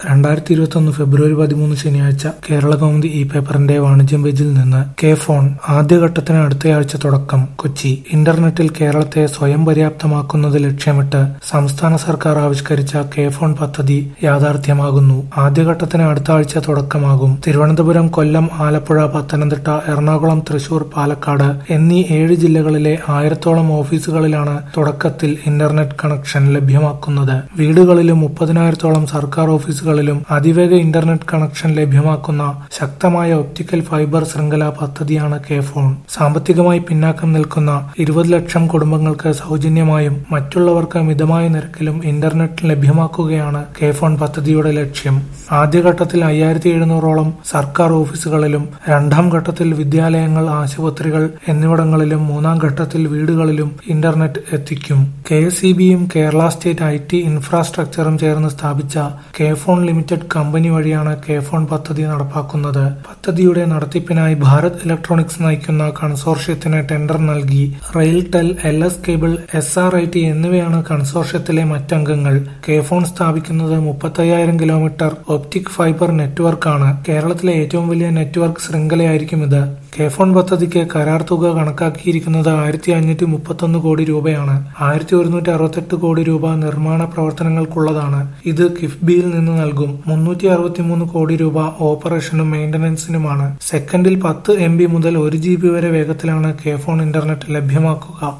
രണ്ടായിരത്തി ഇരുപത്തൊന്ന് ഫെബ്രുവരി പതിമൂന്ന് ശനിയാഴ്ച കേരളകൗമുദി ഇ പേപ്പറിന്റെ വാണിജ്യം പേജിൽ നിന്ന് കെ ഫോൺ ആദ്യഘട്ടത്തിന് അടുത്തയാഴ്ച തുടക്കം കൊച്ചി ഇന്റർനെറ്റിൽ കേരളത്തെ സ്വയം പര്യാപ്തമാക്കുന്നത് ലക്ഷ്യമിട്ട് സംസ്ഥാന സർക്കാർ ആവിഷ്കരിച്ച കെ ഫോൺ പദ്ധതി യാഥാർത്ഥ്യമാകുന്നു ആദ്യഘട്ടത്തിന് അടുത്ത ആഴ്ച തുടക്കമാകും തിരുവനന്തപുരം കൊല്ലം ആലപ്പുഴ പത്തനംതിട്ട എറണാകുളം തൃശൂർ പാലക്കാട് എന്നീ ഏഴ് ജില്ലകളിലെ ആയിരത്തോളം ഓഫീസുകളിലാണ് തുടക്കത്തിൽ ഇന്റർനെറ്റ് കണക്ഷൻ ലഭ്യമാക്കുന്നത് വീടുകളിലും മുപ്പതിനായിരത്തോളം സർക്കാർ ഓഫീസുകളിലും അതിവേഗ ഇന്റർനെറ്റ് കണക്ഷൻ ലഭ്യമാക്കുന്ന ശക്തമായ ഒപ്റ്റിക്കൽ ഫൈബർ ശൃംഖല പദ്ധതിയാണ് കെ ഫോൺ സാമ്പത്തികമായി പിന്നാക്കം നിൽക്കുന്ന ഇരുപത് ലക്ഷം കുടുംബങ്ങൾക്ക് സൗജന്യമായും മറ്റുള്ളവർക്ക് മിതമായ നിരക്കിലും ഇന്റർനെറ്റ് ലഭ്യമാക്കുകയാണ് കെ ഫോൺ പദ്ധതിയുടെ ലക്ഷ്യം ആദ്യഘട്ടത്തിൽ അയ്യായിരത്തി എഴുന്നൂറോളം സർക്കാർ ഓഫീസുകളിലും രണ്ടാം ഘട്ടത്തിൽ വിദ്യാലയങ്ങൾ ആശുപത്രികൾ എന്നിവിടങ്ങളിലും മൂന്നാം ഘട്ടത്തിൽ വീടുകളിലും ഇന്റർനെറ്റ് എത്തിക്കും കെ എസ് ഇ ബിയും കേരള സ്റ്റേറ്റ് ഐ ടി ഇൻഫ്രാസ്ട്രക്ചറും ചേർന്ന് സ്ഥാപിച്ച കെ ഫോൺ ലിമിറ്റഡ് കമ്പനി വഴിയാണ് കെ ഫോൺ പദ്ധതി നടപ്പാക്കുന്നത് പദ്ധതിയുടെ നടത്തിപ്പിനായി ഭാരത് ഇലക്ട്രോണിക്സ് നയിക്കുന്ന കൺസോർഷ്യത്തിന് ടെൻഡർ നൽകി RailTel L S cable S R I T എന്നിവയാണ് കൺസോർഷ്യത്തിലെ മറ്റംഗങ്ങൾ കെ ഫോൺ സ്ഥാപിക്കുന്നത് മുപ്പത്തയ്യായിരം കിലോമീറ്റർ ഒപ്റ്റിക് ഫൈബർ നെറ്റ്വർക്കാണ് കേരളത്തിലെ ഏറ്റവും വലിയ നെറ്റ്വർക്ക് ശൃംഖലയായിരിക്കും ഇത് കെ ഫോൺ പദ്ധതിക്ക് കരാർ തുക കണക്കാക്കിയിരിക്കുന്നത് ആയിരത്തി അഞ്ഞൂറ്റി മുപ്പത്തൊന്ന് കോടി രൂപയാണ് ആയിരത്തി ഒരുന്നൂറ്റി അറുപത്തെട്ട് കോടി രൂപ നിർമ്മാണ പ്രവർത്തനങ്ങൾക്കുള്ളതാണ് ഇത് കിഫ്ബിയിൽ നിന്ന് നൽകും മുന്നൂറ്റി അറുപത്തിമൂന്ന് കോടി രൂപ ഓപ്പറേഷനും മെയിന്റനൻസിനുമാണ് സെക്കൻഡിൽ പത്ത് എം ബി മുതൽ ഒരു ജി ബി വരെ വേഗത്തിലാണ് കെ ഫോൺ ഇന്റർനെറ്റ് ലഭ്യമാക്കുക